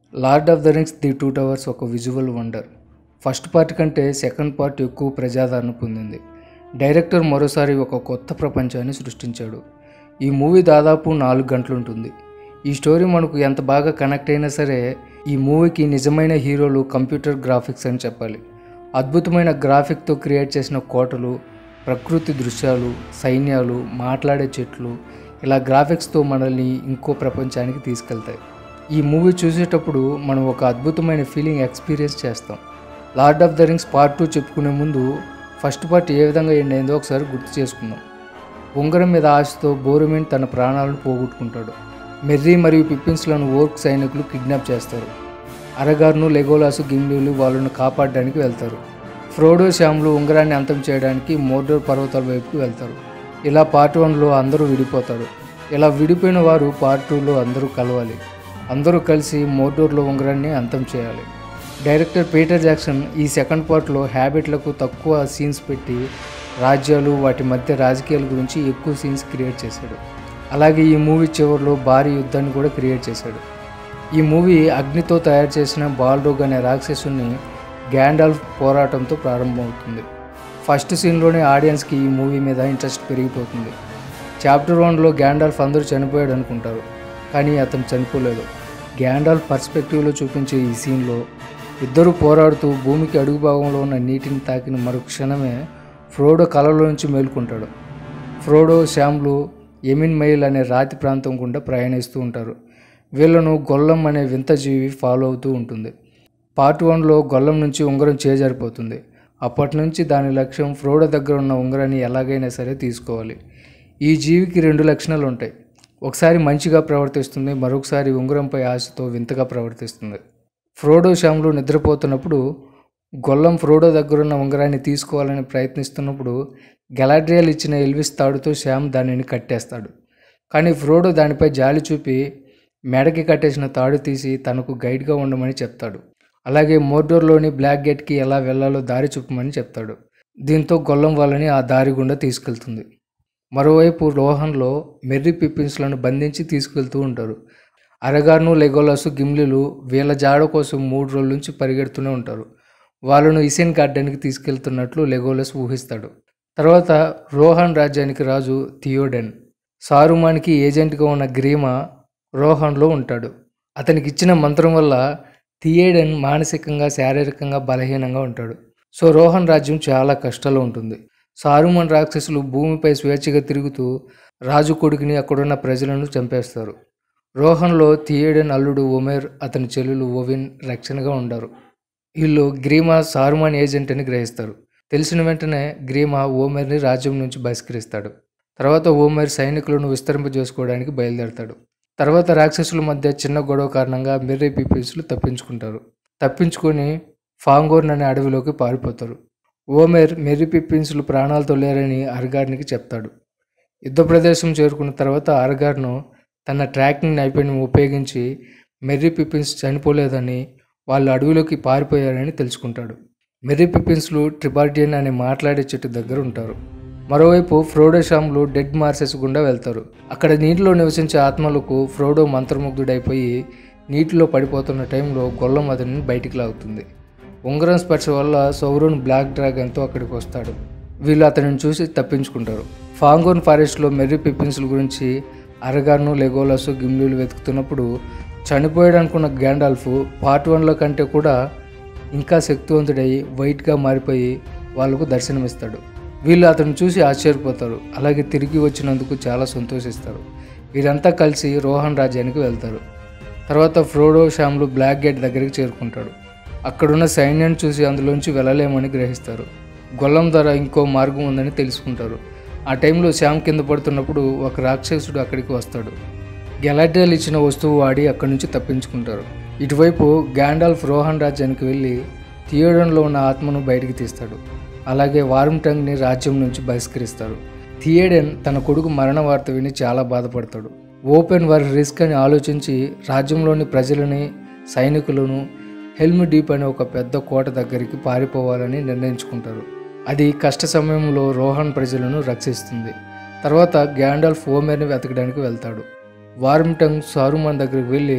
lord of the rings the two towers ఒక visual wonder first part కంటే second part ఎక్కువ ప్రజాదరణ పొందింది డైరెక్టర్ మరోసారి ఒక కొత్త ప్రపంచాన్ని సృష్టించాడు ఈ మూవీ దాదాపు నాలుగు గంటలు ఉంటుంది ఈ స్టోరీ మనకు ఎంత బాగా కనెక్ట్ అయినా సరే ఈ మూవీకి నిజమైన హీరోలు కంప్యూటర్ గ్రాఫిక్స్ అని చెప్పాలి అద్భుతమైన గ్రాఫిక్తో క్రియేట్ చేసిన కోటలు ప్రకృతి దృశ్యాలు సైన్యాలు మాట్లాడే చెట్లు ఇలా గ్రాఫిక్స్తో మనల్ని ఇంకో ప్రపంచానికి తీసుకెళ్తాయి ఈ మూవీ చూసేటప్పుడు మనం ఒక అద్భుతమైన ఫీలింగ్ ఎక్స్పీరియన్స్ చేస్తాం Lord of the Rings part two చెప్పుకునే ముందు ఫస్ట్ పార్ట్ ఏ విధంగా ఎండ్ అయిందో ఒకసారి గుర్తు చేసుకుందాం ఉంగరం మీద ఆశతో బోరుమిన్ తన ప్రాణాలను పోగొట్టుకుంటాడు మెర్రీ మరియు పిప్పిన్స్లను ఓర్క్ సైనికులు కిడ్నాప్ చేస్తారు అరగార్ను లెగోలాసు గిమ్లీలు వాళ్ళను కాపాడడానికి వెళ్తారు ఫ్రోడో శ్యామ్లు ఉంగరాన్ని అంతం చేయడానికి మోర్డోర్ పర్వతాల వైపుకు వెళ్తారు ఇలా పార్ట్ వన్లో అందరూ విడిపోతారు ఇలా విడిపోయిన వారు పార్ట్ టూలో అందరూ కలవాలి అందరూ కలిసి మోర్డోర్లో ఉంగరాన్ని అంతం చేయాలి డైరెక్టర్ పీటర్ జాక్సన్ ఈ సెకండ్ పార్ట్లో హ్యాబిట్లకు తక్కువ సీన్స్ పెట్టి రాజ్యాలు వాటి మధ్య రాజకీయాల గురించి ఎక్కువ సీన్స్ క్రియేట్ చేశాడు అలాగే ఈ మూవీ చివరిలో భారీ యుద్ధాన్ని కూడా క్రియేట్ చేశాడు ఈ మూవీ అగ్నితో తయారు చేసిన బాల్రోగ్ అనే రాక్షసుని గ్యాండాల్ఫ్ పోరాటంతో ప్రారంభమవుతుంది ఫస్ట్ సీన్లోనే ఆడియన్స్కి ఈ మూవీ మీద ఇంట్రెస్ట్ పెరిగిపోతుంది చాప్టర్ వన్లో గ్యాండాల్ఫ్ అందరూ చనిపోయాడు అనుకుంటారు కానీ అతను చనిపోలేదు గ్యాండాల్ఫ్ పర్స్పెక్టివ్లో చూపించే ఈ సీన్లో ఇద్దరు పోరాడుతూ భూమికి అడుగు భాగంలో ఉన్న నీటిని తాకిన మరో క్షణమే ఫ్రోడో కలలో నుంచి మేలుకుంటాడు ఫ్రోడో శ్యామ్లు ఎమిన్ మైల్ అనే రాతి ప్రాంతం గుండా ప్రయాణిస్తూ ఉంటారు వీళ్ళను గొల్లం అనే వింత జీవి ఫాలో అవుతూ ఉంటుంది పార్ట్ వన్లో గొల్లం నుంచి ఉంగరం చేజారిపోతుంది అప్పటి నుంచి దాని లక్ష్యం ఫ్రోడో దగ్గర ఉన్న ఉంగరాన్ని ఎలాగైనా సరే తీసుకోవాలి ఈ జీవికి రెండు లక్షణాలు ఉంటాయి ఒకసారి మంచిగా ప్రవర్తిస్తుంది మరొకసారి ఉంగరంపై ఆశతో వింతగా ప్రవర్తిస్తుంది ఫ్రోడో శ్యామ్లు నిద్రపోతున్నప్పుడు గొల్లం ఫ్రోడో దగ్గరున్న ఉంగరాన్ని తీసుకోవాలని ప్రయత్నిస్తున్నప్పుడు గెలాడ్రియల్ ఇచ్చిన ఎల్విస్ తాడుతో శ్యామ్ దానిని కట్టేస్తాడు కానీ ఫ్రోడో దానిపై జాలి చూపి మెడకి కట్టేసిన తాడు తీసి తనకు గైడ్గా ఉండమని చెప్తాడు అలాగే మోర్డోర్లోని బ్లాక్ గేట్కి ఎలా వెళ్లాలో దారి చూపమని చెప్తాడు దీంతో గొల్లం వాళ్ళని ఆ దారి గుండా తీసుకెళ్తుంది మరోవైపు రోహన్లో మెర్రీ పిప్పిన్స్లను బంధించి తీసుకెళ్తూ ఉంటారు అరగార్ను లెగోలాసు గిమ్లీలు వీళ్ళ జాడ కోసం మూడు రోజుల నుంచి పరిగెడుతూనే ఉంటారు వాళ్ళను ఇసిన్ గార్డెన్కి తీసుకెళ్తున్నట్లు లెగోలస్ ఊహిస్తాడు తర్వాత రోహన్ రాజ్యానికి రాజు థియోడెన్ సారుమాన్కి ఏజెంట్గా ఉన్న గ్రీమా రోహన్లో ఉంటాడు అతనికి ఇచ్చిన మంత్రం వల్ల థియేడెన్ మానసికంగా శారీరకంగా బలహీనంగా ఉంటాడు సో రోహన్ రాజ్యం చాలా కష్టాలు ఉంటుంది సారుమన్ రాక్షసులు భూమిపై స్వేచ్ఛగా తిరుగుతూ రాజు కొడుకుని అక్కడున్న ప్రజలను చంపేస్తారు రోహన్లో థియేడెన్ అల్లుడు ఒమేర్ అతని చెల్లెలు ఓవిన్ రక్షణగా ఉండారు వీళ్ళు గ్రీమా సారుమాన్ ఏజెంట్ అని గ్రహిస్తారు తెలిసిన వెంటనే గ్రీమా ఓమెర్ని రాజ్యం నుంచి బహిష్కరిస్తాడు తర్వాత ఓమెర్ సైనికులను విస్తరింపజేసుకోవడానికి బయలుదేరతాడు తర్వాత రాక్షసుల మధ్య చిన్న గొడవ కారణంగా మెర్రీ పీపుల్స్లు తప్పించుకుంటారు తప్పించుకొని ఫాంగోర్న్ అనే అడవిలోకి పారిపోతారు ఓమెర్ మెర్రీ పిప్పిన్స్లు ప్రాణాలతో లేరని అర్గార్నికి చెప్తాడు యుద్ధ ప్రదేశం చేరుకున్న తర్వాత అర్గార్ను తన ట్రాకింగ్ నైపుణ్యం ఉపయోగించి మెర్రీ పిప్పిన్స్ చనిపోలేదని వాళ్ళు అడవిలోకి పారిపోయారని తెలుసుకుంటాడు మెర్రీ పిప్పిన్స్లు ట్రిబార్డియన్ అనే మాట్లాడే చెట్టు దగ్గర ఉంటారు మరోవైపు ఫ్రోడో షామ్లు డెడ్ మార్సెస్ గుండా వెళ్తారు అక్కడ నీటిలో నివసించే ఆత్మలకు ఫ్రోడో మంత్రముగ్ధుడైపోయి నీటిలో పడిపోతున్న టైంలో గొల్లం అతనిని బయటికి లాగుతుంది ఉంగరం స్పర్శ వల్ల సౌరన్ బ్లాక్ డ్రాగన్తో అక్కడికి వస్తాడు వీళ్ళు అతనిని చూసి తప్పించుకుంటారు ఫాంగోన్ ఫారెస్ట్లో మెర్రీ పిప్పిన్స్ల గురించి అరగార్ను లెగోలాసు గిమ్లీలు వెతుకుతున్నప్పుడు చనిపోయాడు అనుకున్న గ్యాండాల్ఫ్ పార్ట్ వన్లో కంటే కూడా ఇంకా శక్తివంతుడై వైట్గా మారిపోయి వాళ్లకు దర్శనమిస్తాడు వీళ్ళు అతను చూసి ఆశ్చర్యపోతారు అలాగే తిరిగి వచ్చినందుకు చాలా సంతోషిస్తారు వీరంతా కలిసి రోహన్ రాజ్యానికి వెళ్తారు తర్వాత ఫ్రోడో శ్యామ్లు బ్లాక్ గేట్ దగ్గరికి చేరుకుంటాడు అక్కడున్న సైన్యాన్ని చూసి అందులోంచి వెళ్ళలేమని గ్రహిస్తారు గొల్లం ద్వారా ఇంకో మార్గం ఉందని తెలుసుకుంటారు ఆ టైంలో శ్యామ్ కింద పడుతున్నప్పుడు ఒక రాక్షసుడు అక్కడికి వస్తాడు గెలాడ్రియల్ ఇచ్చిన వస్తువు వాడి అక్కడి నుంచి తప్పించుకుంటారు ఇటువైపు గ్యాండాల్ఫ్ రోహన్ రాజ్యానికి వెళ్ళి థియోడన్లో ఉన్న ఆత్మను బయటికి తీస్తాడు అలాగే వార్మ్టంగ్ని రాజ్యం నుంచి బహిష్కరిస్తారు థియేడెన్ తన కొడుకు మరణ వార్త విని చాలా బాధపడతాడు ఓపెన్ వారి రిస్క్ అని ఆలోచించి రాజ్యంలోని ప్రజలని సైనికులను హెల్మ్ డీప్ అనే ఒక పెద్ద కోట దగ్గరికి పారిపోవాలని నిర్ణయించుకుంటారు అది కష్ట సమయంలో రోహన్ ప్రజలను రక్షిస్తుంది తర్వాత గ్యాండల్ఫ్ ఓమెర్ని వెతకడానికి వెళ్తాడు వార్మ్టంగ్ సారుమాన్ దగ్గరికి వెళ్ళి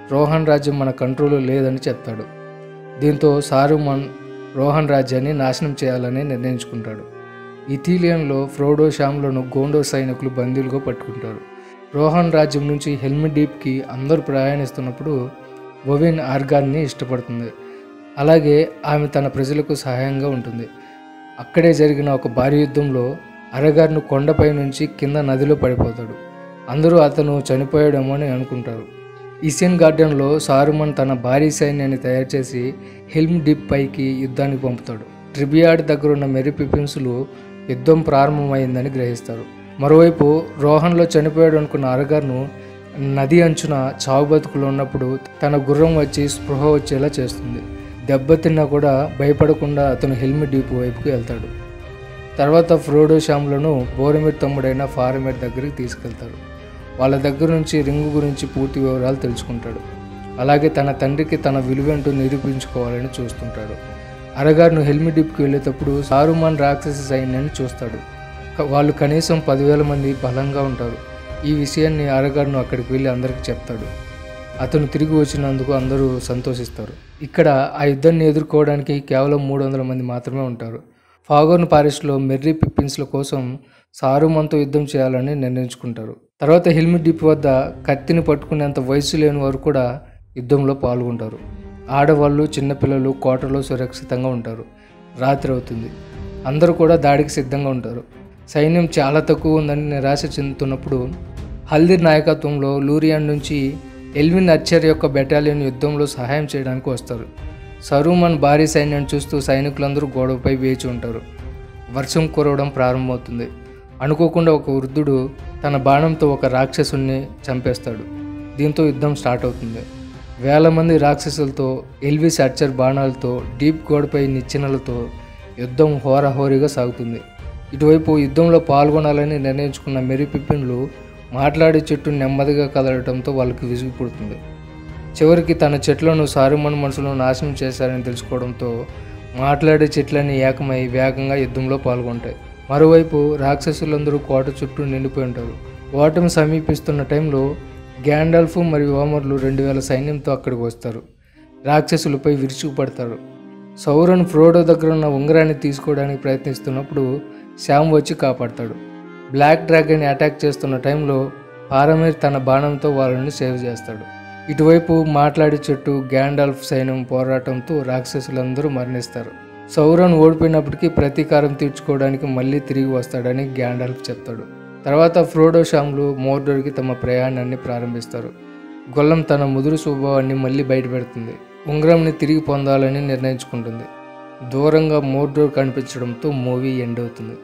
రోహన్ రాజ్యం మన కంట్రోల్లో లేదని చెప్తాడు దీంతో సారుమన్ రోహన్ రాజ్యాన్ని నాశనం చేయాలని నిర్ణయించుకుంటాడు ఇథీలియన్లో ఫ్రోడో షామ్లను గోండో సైనికులు బందీలుగా పట్టుకుంటారు రోహన్ రాజ్యం నుంచి హెల్మెట్ డీప్కి అందరూ ప్రయాణిస్తున్నప్పుడు ఒవిన్ ఆర్గాన్ని ఇష్టపడుతుంది అలాగే ఆమె తన ప్రజలకు సహాయంగా ఉంటుంది అక్కడే జరిగిన ఒక భారీ యుద్ధంలో అరగార్ను కొండపై నుంచి కింద నదిలో పడిపోతాడు అందరూ అతను చనిపోయాడేమో అని అనుకుంటారు ఈసియన్ గార్డెన్లో సారుమన్ తన భారీ సైన్యాన్ని తయారు చేసి హిల్మ్ డిప్ పైకి యుద్ధానికి పంపుతాడు ట్రిబియాడ్ దగ్గర ఉన్న మెరీ పిపిన్సులు యుద్ధం ప్రారంభమైందని గ్రహిస్తారు మరోవైపు రోహన్లో చనిపోయాడు అనుకున్న అరగార్ను నది అంచున చావు బతుకులు ఉన్నప్పుడు తన గుర్రం వచ్చి స్పృహ వచ్చేలా చేస్తుంది దెబ్బతిన్నా కూడా భయపడకుండా అతను హెల్మెట్ డీప్ వైపుకి వెళ్తాడు తర్వాత ఫ్రోడో షామ్లను బోరమిర్ తమ్ముడైన ఫారమిర్ దగ్గరికి తీసుకెళ్తారు వాళ్ళ దగ్గర నుంచి రింగు గురించి పూర్తి వివరాలు తెలుసుకుంటాడు అలాగే తన తండ్రికి తన విలువేంటో నిరూపించుకోవాలని చూస్తుంటాడు అరగారును హెల్మెట్ డిప్కి వెళ్ళేటప్పుడు సారుమాన్ రాక్షస సైన్యాన్ని చూస్తాడు క- వాళ్ళు కనీసం పదివేల మంది బలంగా ఉంటారు ఈ విషయాన్ని అరగారును అక్కడికి వెళ్ళి అందరికీ చెప్తాడు అతను తిరిగి వచ్చినందుకు అందరూ సంతోషిస్తారు ఇక్కడ ఆ యుద్ధాన్ని ఎదుర్కోవడానికి కేవలం మూడు వందల మంది మాత్రమే ఉంటారు ఫాగోన్ పారిస్లో మెర్రీ పిప్పిన్స్ల కోసం సారుమన్తో యుద్ధం చేయాలని నిర్ణయించుకుంటారు తర్వాత హిల్మిట్ డిప్ వద్ద కత్తిని పట్టుకునేంత వయసు లేని వారు కూడా యుద్ధంలో పాల్గొంటారు ఆడవాళ్ళు చిన్నపిల్లలు కోటలో సురక్షితంగా ఉంటారు రాత్రి అవుతుంది అందరూ కూడా దాడికి సిద్ధంగా ఉంటారు సైన్యం చాలా తక్కువ ఉందని నిరాశ చెందుతున్నప్పుడు హల్దీర్ నాయకత్వంలో లూరియాన్ నుంచి ఎల్విన్ అర్చర్ యొక్క బెటాలియన్ యుద్ధంలో సహాయం చేయడానికి వస్తారు సరూమన్ భారీ సైన్యాన్ని చూస్తూ సైనికులందరూ గోడపై వేచి ఉంటారు వర్షం కురవడం ప్రారంభమవుతుంది అనుకోకుండా ఒక వృద్ధుడు తన బాణంతో ఒక రాక్షసుని చంపేస్తాడు దీంతో యుద్ధం స్టార్ట్ అవుతుంది వేల మంది రాక్షసులతో ఎల్విస్ అర్చర్ బాణాలతో డీప్ గోడపై నిచ్చెనలతో యుద్ధం హోరాహోరీగా సాగుతుంది ఇటువైపు యుద్ధంలో పాల్గొనాలని నిర్ణయించుకున్న మెరీ పిప్పిన్లు మాట్లాడే చెట్టు నెమ్మదిగా కదలడంతో వాళ్ళకి విసుగు పుడుతుంది చివరికి తన చెట్లను సారుమన్ మనుషులను నాశనం చేశారని తెలుసుకోవడంతో మాట్లాడే చెట్లన్నీ ఏకమై వేగంగా యుద్ధంలో పాల్గొంటాయి మరోవైపు రాక్షసులందరూ కోట చుట్టూ నిండిపోయి ఉంటారు ఓటమి సమీపిస్తున్న టైంలో గ్యాండల్ఫ్ మరియు ఓమర్లు రెండు వేల సైన్యంతో అక్కడికి వస్తారు రాక్షసులపై విరుచుకుపడతారు సౌరన్ ఫ్రోడో దగ్గర ఉన్న ఉంగరాన్ని తీసుకోవడానికి ప్రయత్నిస్తున్నప్పుడు శ్యామ్ వచ్చి కాపాడతాడు బ్లాక్ డ్రాగన్ అటాక్ చేస్తున్న టైంలో పారమీర్ తన బాణంతో వాళ్ళని సేవ్ చేస్తాడు ఇటువైపు మాట్లాడి చెట్టు గ్యాండాల్ఫ్ సైన్యం పోరాటంతో రాక్షసులందరూ మరణిస్తారు సౌరన్ ఓడిపోయినప్పటికీ ప్రతీకారం తీర్చుకోవడానికి మళ్ళీ తిరిగి వస్తాడని గ్యాండాల్ఫ్ చెప్తాడు తర్వాత ఫ్రోడో షామ్లు మోర్డోర్కి తమ ప్రయాణాన్ని ప్రారంభిస్తారు గొల్లం తన ముదురు స్వభావాన్ని మళ్ళీ బయటపెడుతుంది ఉంగరంని తిరిగి పొందాలని నిర్ణయించుకుంటుంది దూరంగా మోర్డోర్ కనిపించడంతో మూవీ ఎండ్ అవుతుంది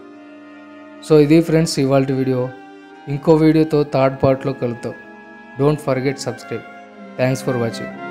సో ఇది ఫ్రెండ్స్ ఇవాళ వీడియో ఇంకో వీడియోతో థర్డ్ పార్ట్లో కలుద్దాం don't forget subscribe thanks for watching